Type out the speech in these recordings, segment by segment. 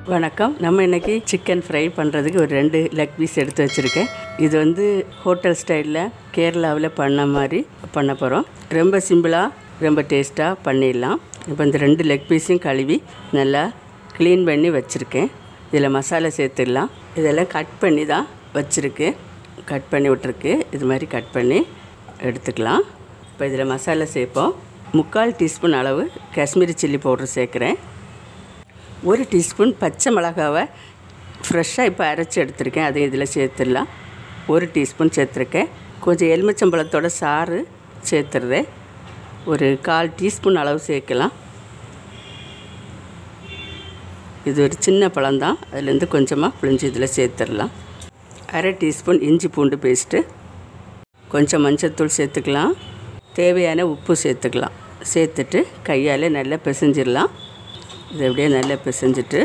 வணக்கம் நம்ம இன்னைக்கு சிக்கன் ஃப்ரை பண்ணுறதுக்கு ஒரு ரெண்டு லெக் பீஸ் எடுத்து வச்சுருக்கேன் இது வந்து ஹோட்டல் ஸ்டைலில் கேரளாவில் பண்ண மாதிரி பண்ண போகிறோம் ரொம்ப சிம்பிளாக ரொம்ப டேஸ்ட்டாக பண்ணிடலாம் இப்போ இந்த ரெண்டு லெக் பீஸையும் கழுவி நல்லா க்ளீன் பண்ணி வச்சுருக்கேன் இதில் மசாலா சேர்த்துடலாம் இதெல்லாம் கட் பண்ணி தான் வச்சுருக்கு கட் பண்ணி விட்ருக்கு இது மாதிரி கட் பண்ணி எடுத்துக்கலாம் இப்போ இதில் மசாலா சேர்ப்போம் முக்கால் டீஸ்பூன் அளவு காஷ்மீரி சில்லி பவுடர் சேர்க்குறேன் ஒரு டீஸ்பூன் பச்சை மிளகாவை ஃப்ரெஷ்ஷாக இப்போ அரைச்சி எடுத்திருக்கேன் அதை இதில் சேர்த்துடலாம் ஒரு டீஸ்பூன் சேர்த்துருக்கேன் கொஞ்சம் எலுமிச்சம்பழத்தோட சாறு சேர்த்துடுறேன் ஒரு கால் டீஸ்பூன் அளவு சேர்க்கலாம் இது ஒரு சின்ன பழம்தான் அதுலேருந்து கொஞ்சமாக புளிஞ்சு இதில் சேர்த்துடலாம் அரை டீஸ்பூன் இஞ்சி பூண்டு பேஸ்ட்டு கொஞ்சம் மஞ்சத்தூள் சேர்த்துக்கலாம் தேவையான உப்பு சேர்த்துக்கலாம் சேர்த்துட்டு கையால் நல்லா பிசைஞ்சிடலாம் இது அப்படியே நல்லா பிசைஞ்சிட்டு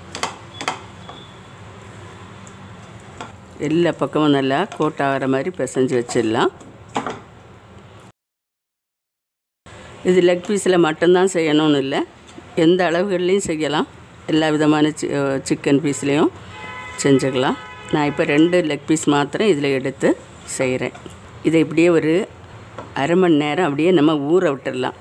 எல்லா பக்கமும் நல்லா கோட் ஆகிற மாதிரி பிசைஞ்சு வச்சிடலாம் இது லெக் பீஸில் மட்டும்தான் செய்யணும்னு இல்லை எந்த அளவுகள்லையும் செய்யலாம் எல்லா விதமான சி சிக்கன் பீஸ்லேயும் செஞ்சுக்கலாம் நான் இப்போ ரெண்டு லெக் பீஸ் மாத்திரம் இதில் எடுத்து செய்கிறேன் இதை இப்படியே ஒரு அரை மணி நேரம் அப்படியே நம்ம ஊற விட்டுடலாம்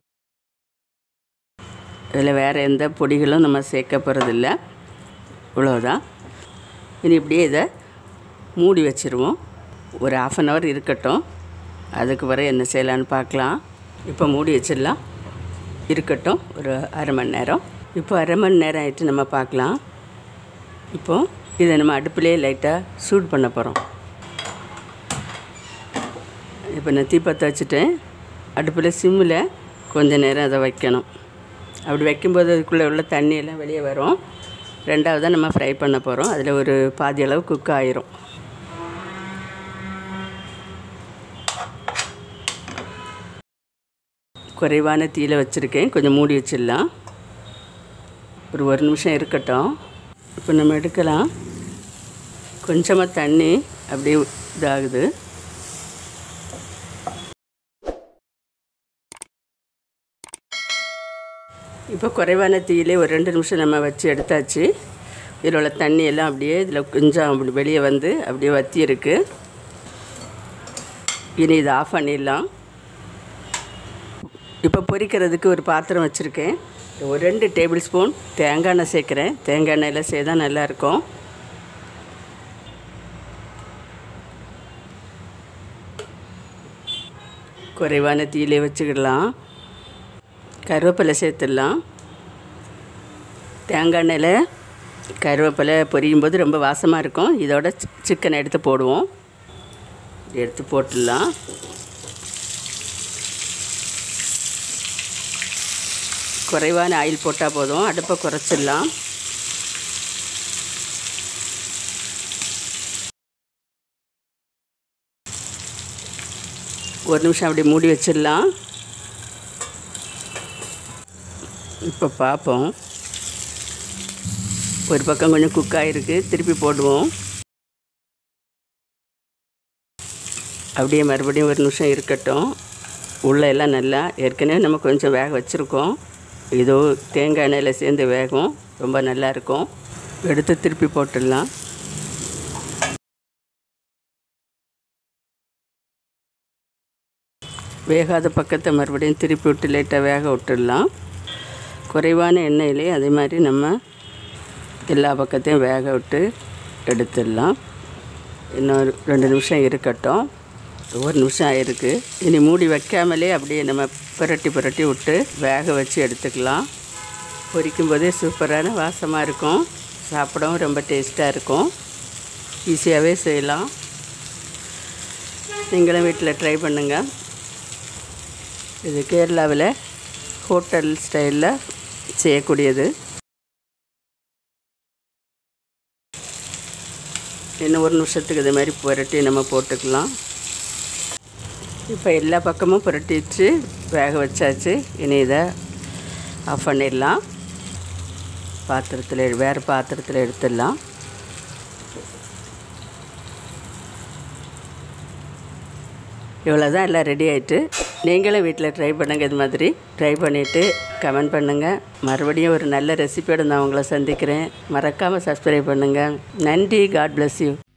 இதில் வேறு எந்த பொடிகளும் நம்ம சேர்க்க போகிறதில்ல இவ்வளோதான் இனி இப்படியே இதை மூடி வச்சுருவோம் ஒரு ஆஃப் அன் ஹவர் இருக்கட்டும் அதுக்கு பிறகு என்ன செய்யலான்னு பார்க்கலாம் இப்போ மூடி வச்சிடலாம் இருக்கட்டும் ஒரு அரை மணி நேரம் இப்போ அரை மணி நேரம் ஆகிட்டு நம்ம பார்க்கலாம் இப்போது இதை நம்ம அடுப்புலேயே லைட்டாக சூட் பண்ண போகிறோம் இப்போ நான் தீப்பற்ற வச்சுட்டேன் அடுப்பில் சிம்மில் கொஞ்ச நேரம் அதை வைக்கணும் அப்படி வைக்கும்போது அதுக்குள்ளே உள்ள தண்ணியெல்லாம் வெளியே வரும் ரெண்டாவதாக நம்ம ஃப்ரை பண்ண போகிறோம் அதில் ஒரு பாதி அளவு குக் ஆயிரும் குறைவான தீயில் வச்சுருக்கேன் கொஞ்சம் மூடி வச்சிடலாம் ஒரு ஒரு நிமிஷம் இருக்கட்டும் இப்போ நம்ம எடுக்கலாம் கொஞ்சமாக தண்ணி அப்படியே இதாகுது இப்போ குறைவான தீயிலே ஒரு ரெண்டு நிமிஷம் நம்ம வச்சு எடுத்தாச்சு இதில் உள்ள தண்ணி எல்லாம் அப்படியே இதில் கொஞ்சம் அப்படி வெளியே வந்து அப்படியே வத்தி இருக்கு இனி இதை ஆஃப் பண்ணிடலாம் இப்போ பொரிக்கிறதுக்கு ஒரு பாத்திரம் வச்சுருக்கேன் ஒரு ரெண்டு டேபிள் ஸ்பூன் தேங்காய் எண்ணெய் சேர்க்குறேன் தேங்காய் எண்ணெயில் செய்தால் நல்லாயிருக்கும் குறைவான தீயிலே வச்சுக்கிடலாம் கருவேப்பிலை சேர்த்துடலாம் தேங்காய் எண்ணெயில் கருவேப்பிலை பொரியும் போது ரொம்ப வாசமாக இருக்கும் இதோட சிக்கனை எடுத்து போடுவோம் எடுத்து போட்டுடலாம் குறைவான ஆயில் போட்டால் போதும் அடுப்பை குறைச்சிடலாம் ஒரு நிமிஷம் அப்படி மூடி வச்சிடலாம் இப்போ பார்ப்போம் ஒரு பக்கம் கொஞ்சம் குக் ஆகிருக்கு திருப்பி போடுவோம் அப்படியே மறுபடியும் ஒரு நிமிஷம் இருக்கட்டும் உள்ளே எல்லாம் நல்லா ஏற்கனவே நம்ம கொஞ்சம் வேக வச்சுருக்கோம் இதோ தேங்காய் எண்ணெயில் சேர்ந்து வேகும் ரொம்ப நல்லாயிருக்கும் எடுத்து திருப்பி போட்டுடலாம் வேகாத பக்கத்தை மறுபடியும் திருப்பி விட்டு லைட்டாக வேக விட்டுடலாம் குறைவான எண்ணெயிலே அதே மாதிரி நம்ம எல்லா பக்கத்தையும் வேக விட்டு எடுத்துடலாம் இன்னொரு ரெண்டு நிமிஷம் இருக்கட்டும் ஒரு நிமிஷம் ஆயிருக்கு இனி மூடி வைக்காமலே அப்படியே நம்ம புரட்டி புரட்டி விட்டு வேக வச்சு எடுத்துக்கலாம் பொரிக்கும் போதே சூப்பரான வாசமாக இருக்கும் சாப்பிடவும் ரொம்ப டேஸ்ட்டாக இருக்கும் ஈஸியாகவே செய்யலாம் நீங்களும் வீட்டில் ட்ரை பண்ணுங்கள் இது கேரளாவில் ஹோட்டல் ஸ்டைலில் செய்யக்கூடியது இன்னும் ஒரு நிமிஷத்துக்கு இது மாதிரி புரட்டி நம்ம போட்டுக்கலாம் இப்போ எல்லா பக்கமும் புரட்டி வச்சு வேக வச்சாச்சு இனி இதை ஆஃப் பண்ணிடலாம் பாத்திரத்தில் வேறு பாத்திரத்தில் எடுத்துடலாம் இவ்வளோ தான் எல்லாம் ரெடி ஆயிட்டு நீங்களும் வீட்டில் ட்ரை பண்ணுங்கள் இது மாதிரி ட்ரை பண்ணிவிட்டு கமெண்ட் பண்ணுங்கள் மறுபடியும் ஒரு நல்ல ரெசிபியோடு நான் உங்களை சந்திக்கிறேன் மறக்காமல் சப்ஸ்கிரைப் பண்ணுங்கள் நன்றி காட் bless யூ